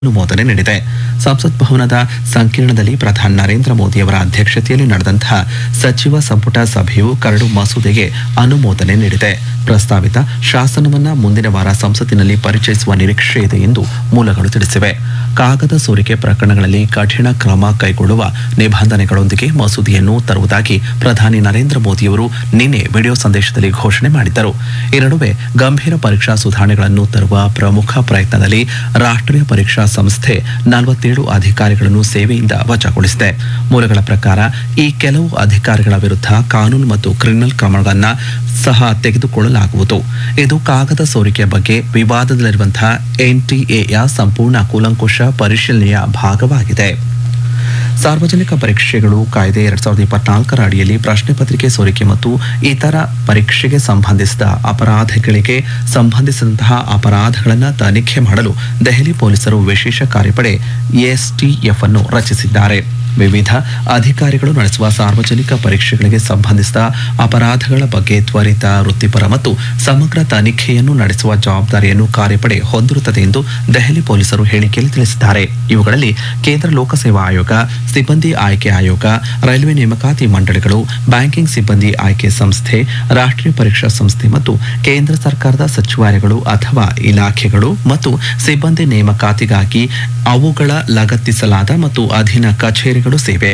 ಅನುಮೋದನೆ ನೀಡಿದೆ ಸಂಸತ್ ಭವನದ ಸಂಕೀರ್ಣದಲ್ಲಿ ಪ್ರಧಾನಿ ನರೇಂದ್ರ ಮೋದಿಯವರ ಅಧ್ಯಕ್ಷತೆಯಲ್ಲಿ ನಡೆದಂತಹ ಸಚಿವ ಸಂಪುಟ ಸಭೆಯು ಕರಡು ಮಸೂದೆಗೆ ಅನುಮೋದನೆ ನೀಡಿದೆ ಪ್ರಸ್ತಾವಿತ ಶಾಸನವನ್ನ ಮುಂದಿನ ವಾರ ಸಂಸತ್ತಿನಲ್ಲಿ ಪರಿಚಯಿಸುವ ನಿರೀಕ್ಷೆ ಇದೆ ಎಂದು ಮೂಲಗಳು ತಿಳಿಸಿವೆ ಕಾಗದ ಸೋರಿಕೆ ಪ್ರಕರಣಗಳಲ್ಲಿ ಕಠಿಣ ಕ್ರಮ ಕೈಗೊಳ್ಳುವ ನಿಬಂಧನೆಗಳೊಂದಿಗೆ ಮಸೂದೆಯನ್ನು ತರುವುದಾಗಿ ಪ್ರಧಾನಿ ನರೇಂದ್ರ ಮೋದಿಯವರು ನಿನ್ನೆ ವಿಡಿಯೋ ಸಂದೇಶದಲ್ಲಿ ಘೋಷಣೆ ಮಾಡಿದ್ದರು ಈ ನಡುವೆ ಗಂಭೀರ ಪರೀಕ್ಷಾ ಸುಧಾರಣೆಗಳನ್ನು ತರುವ ಪ್ರಮುಖ ಪ್ರಯತ್ನದಲ್ಲಿ ರಾಷ್ಟ್ರೀಯ ಪರೀಕ್ಷಾ ಸಂಸ್ಥೆ ನಲವತ್ತೇಳು ಅಧಿಕಾರಿಗಳನ್ನು ಸೇವೆಯಿಂದ ವಜಾಗೊಳಿಸಿದೆ ಮೂಲಗಳ ಪ್ರಕಾರ ಈ ಕೆಲವು ಅಧಿಕಾರಿಗಳ ವಿರುದ್ಧ ಕಾನೂನು ಮತ್ತು ಕ್ರಿಮಿನಲ್ ಕ್ರಮಗಳನ್ನು ಸಹ ತೆಗೆದುಕೊಳ್ಳಲಾಗುವುದು ಇದು ಕಾಗದ ಸೋರಿಕೆಯ ಬಗ್ಗೆ ವಿವಾದದಲ್ಲಿರುವಂತಹ ಎನ್ಟಿಎಯ ಸಂಪೂರ್ಣ ಕೂಲಂಕುಷ ಪರಿಶೀಲನೆಯ ಭಾಗವಾಗಿದೆ ಸಾರ್ವಜನಿಕ ಪರೀಕ್ಷೆಗಳು ಕಾಯ್ದೆ ಎರಡ್ ಸಾವಿರದ ಇಪ್ಪತ್ನಾಲ್ಕರ ಅಡಿಯಲ್ಲಿ ಪ್ರಶ್ನೆ ಪತ್ರಿಕೆ ಸೋರಿಕೆ ಮತ್ತು ಇತರ ಪರೀಕ್ಷೆಗೆ ಸಂಬಂಧಿಸಿದ ಅಪರಾಧಗಳಿಗೆ ಸಂಬಂಧಿಸಿದಂತಹ ಅಪರಾಧಗಳನ್ನು ತನಿಖೆ ಮಾಡಲು ದೆಹಲಿ ಪೊಲೀಸರು ವಿಶೇಷ ಕಾರ್ಯಪಡೆ ಎಸ್ಟಿಎಫ್ ಅನ್ನು ರಚಿಸಿದ್ದಾರೆ ವಿವಿಧ ಅಧಿಕಾರಿಗಳು ನಡೆಸುವ ಸಾರ್ವಜನಿಕ ಪರೀಕ್ಷೆಗಳಿಗೆ ಸಂಬಂಧಿಸಿದ ಅಪರಾಧಗಳ ಬಗ್ಗೆ ತ್ವರಿತ ವೃತ್ತಿಪರ ಮತ್ತು ಸಮಗ್ರ ತನಿಖೆಯನ್ನು ನಡೆಸುವ ಜವಾಬ್ದಾರಿಯನ್ನು ಕಾರ್ಯಪಡೆ ಹೊಂದಿರುತ್ತದೆ ಎಂದು ದೆಹಲಿ ಪೊಲೀಸರು ಹೇಳಿಕೆಯಲ್ಲಿ ತಿಳಿಸಿದ್ದಾರೆ ಇವುಗಳಲ್ಲಿ ಕೇಂದ್ರ ಲೋಕಸೇವಾ ಆಯೋಗ ಸಿಬ್ಬಂದಿ ಆಯ್ಕೆ ಆಯೋಗ ರೈಲ್ವೆ ನೇಮಕಾತಿ ಮಂಡಳಿಗಳು ಬ್ಯಾಂಕಿಂಗ್ ಸಿಬ್ಬಂದಿ ಆಯ್ಕೆ ಸಂಸ್ಥೆ ರಾಷ್ಟ್ರೀಯ ಪರೀಕ್ಷಾ ಸಂಸ್ಥೆ ಮತ್ತು ಕೇಂದ್ರ ಸರ್ಕಾರದ ಸಚಿವಾಲಯಗಳು ಅಥವಾ ಇಲಾಖೆಗಳು ಮತ್ತು ಸಿಬ್ಬಂದಿ ನೇಮಕಾತಿಗಾಗಿ ಅವುಗಳ ಲಗತ್ತಿಸಲಾದ ಮತ್ತು ಅಧೀನ ಕಚೇರಿಗಳು ಸೇವೆ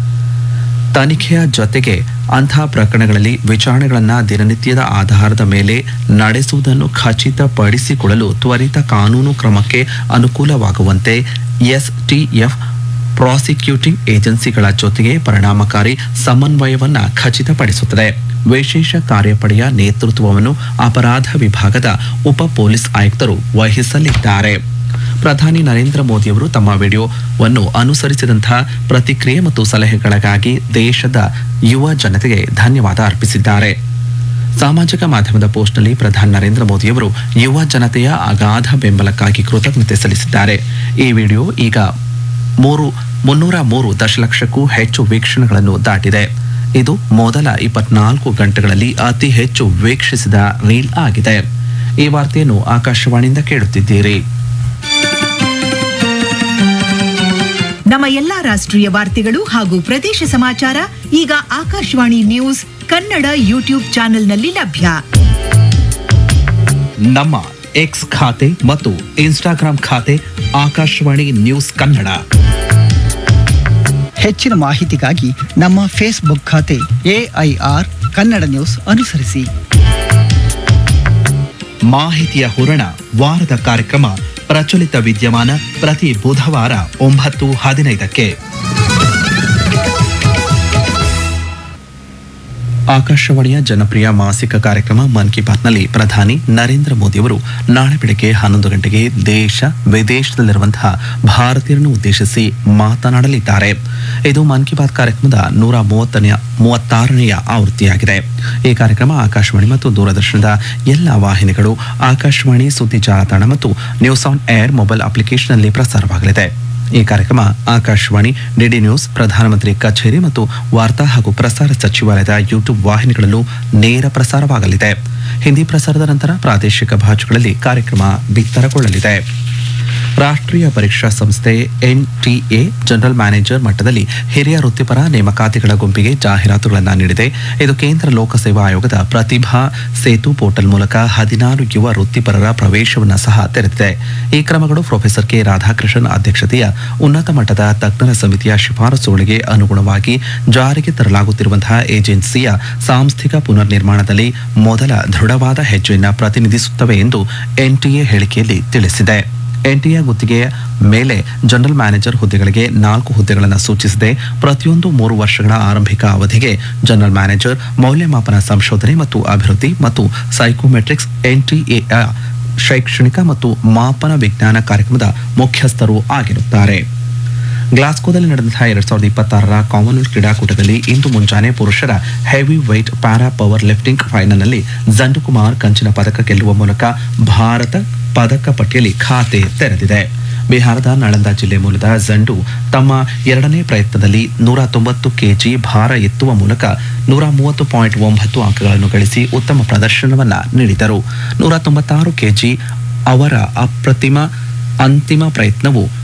ತನಿಖೆಯ ಜೊತೆಗೆ ಅಂತಹ ಪ್ರಕರಣಗಳಲ್ಲಿ ವಿಚಾರಣೆಗಳನ್ನು ದಿನನಿತ್ಯದ ಆಧಾರದ ಮೇಲೆ ನಡೆಸುವುದನ್ನು ಖಚಿತಪಡಿಸಿಕೊಳ್ಳಲು ತ್ವರಿತ ಕಾನೂನು ಕ್ರಮಕ್ಕೆ ಅನುಕೂಲವಾಗುವಂತೆ ಎಸ್ಟಿಎಫ್ ಪ್ರಾಸಿಕ್ಯೂಟಿಂಗ್ ಏಜೆನ್ಸಿಗಳ ಜೊತೆಗೆ ಪರಿಣಾಮಕಾರಿ ಸಮನ್ವಯವನ್ನ ಖಚಿತಪಡಿಸುತ್ತದೆ ವಿಶೇಷ ಕಾರ್ಯಪಡೆಯ ನೇತೃತ್ವವನ್ನು ಅಪರಾಧ ವಿಭಾಗದ ಉಪ ಪೊಲೀಸ್ ಆಯುಕ್ತರು ವಹಿಸಲಿದ್ದಾರೆ ಪ್ರಧಾನಿ ನರೇಂದ್ರ ಮೋದಿಯವರು ತಮ್ಮ ವಿಡಿಯೋವನ್ನು ಅನುಸರಿಸಿದಂತಹ ಪ್ರತಿಕ್ರಿಯೆ ಮತ್ತು ಸಲಹೆಗಳಿಗಾಗಿ ದೇಶದ ಯುವ ಜನತೆಗೆ ಧನ್ಯವಾದ ಅರ್ಪಿಸಿದ್ದಾರೆ ಸಾಮಾಜಿಕ ಮಾಧ್ಯಮದ ಪೋಸ್ಟ್ನಲ್ಲಿ ಪ್ರಧಾನಿ ನರೇಂದ್ರ ಮೋದಿಯವರು ಯುವ ಜನತೆಯ ಅಗಾಧ ಬೆಂಬಲಕ್ಕಾಗಿ ಕೃತಜ್ಞತೆ ಸಲ್ಲಿಸಿದ್ದಾರೆ ಈ ವಿಡಿಯೋ ಈಗ ಮೂರು ಮುನ್ನೂರ ಮೂರು ದಶಲಕ್ಷಕ್ಕೂ ಹೆಚ್ಚು ವೀಕ್ಷಣೆಗಳನ್ನು ದಾಟಿದೆ ಇದು ಮೊದಲ ಇಪ್ಪತ್ನಾಲ್ಕು ಗಂಟೆಗಳಲ್ಲಿ ಅತಿ ಹೆಚ್ಚು ವೀಕ್ಷಿಸಿದ ರೀಲ್ ಆಗಿದೆ ಈ ವಾರ್ತೆಯನ್ನು ಆಕಾಶವಾಣಿಯಿಂದ ಕೇಳುತ್ತಿದ್ದೀರಿ ನಮ್ಮ ಎಲ್ಲಾ ರಾಷ್ಟ್ರೀಯ ವಾರ್ತೆಗಳು ಹಾಗೂ ಪ್ರದೇಶ ಸಮಾಚಾರ ಈಗ ಆಕಾಶವಾಣಿ ನ್ಯೂಸ್ ಕನ್ನಡ ಯೂಟ್ಯೂಬ್ ಚಾನೆಲ್ನಲ್ಲಿ ಲಭ್ಯ ನಮ್ಮ ಎಕ್ಸ್ ಖಾತೆ ಮತ್ತು ಇನ್ಸ್ಟಾಗ್ರಾಂ ಖಾತೆ ಆಕಾಶವಾಣಿ ನ್ಯೂಸ್ ಕನ್ನಡ ಹೆಚ್ಚಿನ ಮಾಹಿತಿಗಾಗಿ ನಮ್ಮ ಫೇಸ್ಬುಕ್ ಖಾತೆ ಎಐಆರ್ ಕನ್ನಡ ನ್ಯೂಸ್ ಅನುಸರಿಸಿ ಮಾಹಿತಿಯ ಹೂರಣ ವಾರದ ಕಾರ್ಯಕ್ರಮ ಪ್ರಚಲಿತ ವಿದ್ಯಮಾನ ಪ್ರತಿ ಬುಧವಾರ ಒಂಬತ್ತು ಹದಿನೈದಕ್ಕೆ ಆಕಾಶವಾಣಿಯ ಜನಪ್ರಿಯ ಮಾಸಿಕ ಕಾರ್ಯಕ್ರಮ ಮನ್ ಕಿ ಬಾತ್ನಲ್ಲಿ ಪ್ರಧಾನಿ ನರೇಂದ್ರ ಮೋದಿಯವರು ನಾಳೆ ಬೆಳಗ್ಗೆ ಹನ್ನೊಂದು ಗಂಟೆಗೆ ದೇಶ ವಿದೇಶದಲ್ಲಿರುವಂತಹ ಭಾರತೀಯರನ್ನು ಉದ್ದೇಶಿಸಿ ಮಾತನಾಡಲಿದ್ದಾರೆ ಇದು ಮನ್ ಕಿ ಬಾತ್ ಕಾರ್ಯಕ್ರಮದ ನೂರ ಮೂವತ್ತನೆಯ ಮೂವತ್ತಾರನೆಯ ಆವೃತ್ತಿಯಾಗಿದೆ ಈ ಕಾರ್ಯಕ್ರಮ ಆಕಾಶವಾಣಿ ಮತ್ತು ದೂರದರ್ಶನದ ಎಲ್ಲ ವಾಹಿನಿಗಳು ಆಕಾಶವಾಣಿ ಸುದ್ದಿ ಜಾಲತಾಣ ಮತ್ತು ನ್ಯೂಸ್ ಆನ್ ಏರ್ ಮೊಬೈಲ್ ಅಪ್ಲಿಕೇಶನ್ನಲ್ಲಿ ಪ್ರಸಾರವಾಗಲಿದೆ ಈ ಕಾರ್ಯಕ್ರಮ ಆಕಾಶವಾಣಿ ಡಿಡಿ ನ್ಯೂಸ್ ಪ್ರಧಾನಮಂತ್ರಿ ಕಚೇರಿ ಮತ್ತು ವಾರ್ತಾ ಹಾಗೂ ಪ್ರಸಾರ ಸಚಿವಾಲಯದ ಯೂಟ್ಯೂಬ್ ವಾಹಿನಿಗಳಲ್ಲೂ ನೇರ ಪ್ರಸಾರವಾಗಲಿದೆ ಹಿಂದಿ ಪ್ರಸಾರದ ನಂತರ ಪ್ರಾದೇಶಿಕ ಭಾಷೆಗಳಲ್ಲಿ ಕಾರ್ಯಕ್ರಮ ಬಿತ್ತರಗೊಳ್ಳಲಿದೆ ರಾಷ್ಟ್ರೀಯ ಪರೀಕ್ಷಾ ಸಂಸ್ಥೆ ಎನ್ಟಿಎ ಜನರಲ್ ಮ್ಯಾನೇಜರ್ ಮಟ್ಟದಲ್ಲಿ ಹಿರಿಯ ವೃತ್ತಿಪರ ನೇಮಕಾತಿಗಳ ಗುಂಪಿಗೆ ಜಾಹೀರಾತುಗಳನ್ನು ನೀಡಿದೆ ಇದು ಕೇಂದ್ರ ಲೋಕಸೇವಾ ಆಯೋಗದ ಪ್ರತಿಭಾ ಸೇತು ಪೋರ್ಟಲ್ ಮೂಲಕ ಹದಿನಾರು ಯುವ ವೃತ್ತಿಪರರ ಪ್ರವೇಶವನ್ನು ಸಹ ತೆರೆದಿದೆ ಈ ಕ್ರಮಗಳು ಪ್ರೊಫೆಸರ್ ಕೆ ರಾಧಾಕೃಷ್ಣನ್ ಅಧ್ಯಕ್ಷತೆಯ ಉನ್ನತ ಮಟ್ಟದ ತಜ್ಞರ ಸಮಿತಿಯ ಶಿಫಾರಸುಗಳಿಗೆ ಅನುಗುಣವಾಗಿ ಜಾರಿಗೆ ತರಲಾಗುತ್ತಿರುವಂತಹ ಏಜೆನ್ಸಿಯ ಸಾಂಸ್ಥಿಕ ಪುನರ್ ನಿರ್ಮಾಣದಲ್ಲಿ ಮೊದಲ ದೃಢವಾದ ಹೆಜ್ಜೆಯನ್ನು ಪ್ರತಿನಿಧಿಸುತ್ತವೆ ಎಂದು ಎನ್ಟಿಎ ಹೇಳಿಕೆಯಲ್ಲಿ ತಿಳಿಸಿದೆ ಎನ್ಟಿಎ ಗುತ್ತಿಗೆಯ ಮೇಲೆ ಜನರಲ್ ಮ್ಯಾನೇಜರ್ ಹುದ್ದೆಗಳಿಗೆ ನಾಲ್ಕು ಹುದ್ದೆಗಳನ್ನು ಸೂಚಿಸಿದೆ ಪ್ರತಿಯೊಂದು ಮೂರು ವರ್ಷಗಳ ಆರಂಭಿಕ ಅವಧಿಗೆ ಜನರಲ್ ಮ್ಯಾನೇಜರ್ ಮೌಲ್ಯಮಾಪನ ಸಂಶೋಧನೆ ಮತ್ತು ಅಭಿವೃದ್ಧಿ ಮತ್ತು ಸೈಕೋಮೆಟ್ರಿಕ್ಸ್ ಎನ್ಟಿಎ ಶೈಕ್ಷಣಿಕ ಮತ್ತು ಮಾಪನ ವಿಜ್ಞಾನ ಕಾರ್ಯಕ್ರಮದ ಮುಖ್ಯಸ್ಥರು ಆಗಿರುತ್ತಾರೆ ಗ್ಲಾಸ್ಕೋದಲ್ಲಿ ನಡೆದಂತಹ ಎರಡ್ ಸಾವಿರದ ಇಪ್ಪತ್ತಾರರ ಕಾಮನ್ವೆಲ್ತ್ ಕ್ರೀಡಾಕೂಟದಲ್ಲಿ ಇಂದು ಮುಂಜಾನೆ ಪುರುಷರ heavy weight para power lifting ಫೈನಲ್ನಲ್ಲಿ ಜಂಡು ಕುಮಾರ್ ಕಂಚಿನ ಪದಕ ಗೆಲ್ಲುವ ಮೂಲಕ ಭಾರತ ಪದಕ ಪಟ್ಟಿಯಲ್ಲಿ ಖಾತೆ ತೆರೆದಿದೆ ಬಿಹಾರದ ನಳಂದ ಜಿಲ್ಲೆ ಮೂಲದ ಜಂಡು ತಮ್ಮ ಎರಡನೇ ಪ್ರಯತ್ನದಲ್ಲಿ ನೂರ ತೊಂಬತ್ತು ಕೆಜಿ ಭಾರ ಎತ್ತುವ ಮೂಲಕ ನೂರ ಮೂವತ್ತು ಪಾಯಿಂಟ್ ಒಂಬತ್ತು ಅಂಕಗಳನ್ನು ಗಳಿಸಿ ಉತ್ತಮ ಪ್ರದರ್ಶನವನ್ನ ನೀಡಿದರು ನೂರ ತೊಂಬತ್ತಾರು ಕೆಜಿ ಅವರ ಅಪ್ರತಿಮ ಅಂತಿಮ ಪ್ರಯತ್ನವು